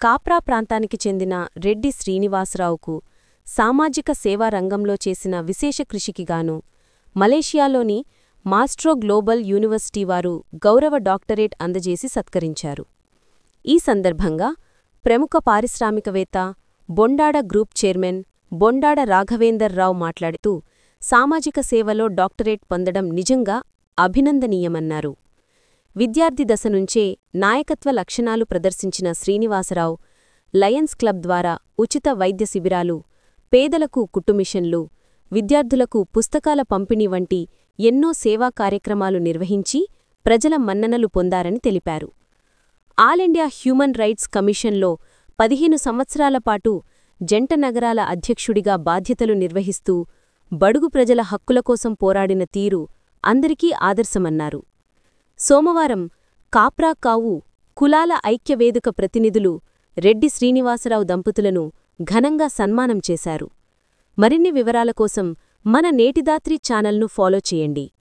కాప్రా ప్రాంతానికి చెందిన రెడ్డి శ్రీనివాసరావుకు సామాజిక సేవా రంగంలో చేసిన విశేష కృషికిగాను మలేషియాలోని మాస్ట్రో గ్లోబల్ యూనివర్సిటీ వారు గౌరవ డాక్టరేట్ అందజేసి సత్కరించారు ఈ సందర్భంగా ప్రముఖ పారిశ్రామికవేత్త బొండాడ గ్రూప్ చైర్మన్ బొండాడ రాఘవేందర్ రావు మాట్లాడుతూ సామాజిక సేవలో డాక్టరేట్ పొందడం నిజంగా అభినందనీయమన్నారు విద్యార్థి దశ నుంచే నాయకత్వ లక్షణాలు ప్రదర్శించిన శ్రీనివాసరావు లయన్స్ క్లబ్ ద్వారా ఉచిత వైద్య శిబిరాలు పేదలకు కుట్టుమిషన్లు విద్యార్థులకు పుస్తకాల పంపిణీ వంటి ఎన్నో సేవా కార్యక్రమాలు నిర్వహించి ప్రజల మన్ననలు పొందారని తెలిపారు ఆల్ ఇండియా హ్యూమన్ రైట్స్ కమిషన్లో పదిహేను సంవత్సరాల పాటు జంట నగరాల అధ్యక్షుడిగా బాధ్యతలు నిర్వహిస్తూ బడుగు ప్రజల హక్కుల కోసం పోరాడిన తీరు అందరికీ ఆదర్శమన్నారు సోమవారం కాప్రా కావు కులాల ఐక్యవేదిక ప్రతినిధులు రెడ్డి శ్రీనివాసరావు దంపతులను ఘనంగా సన్మానం చేశారు మరిన్ని వివరాల కోసం మన నేటిదాత్రి ఛానల్ను ఫాలో చేయండి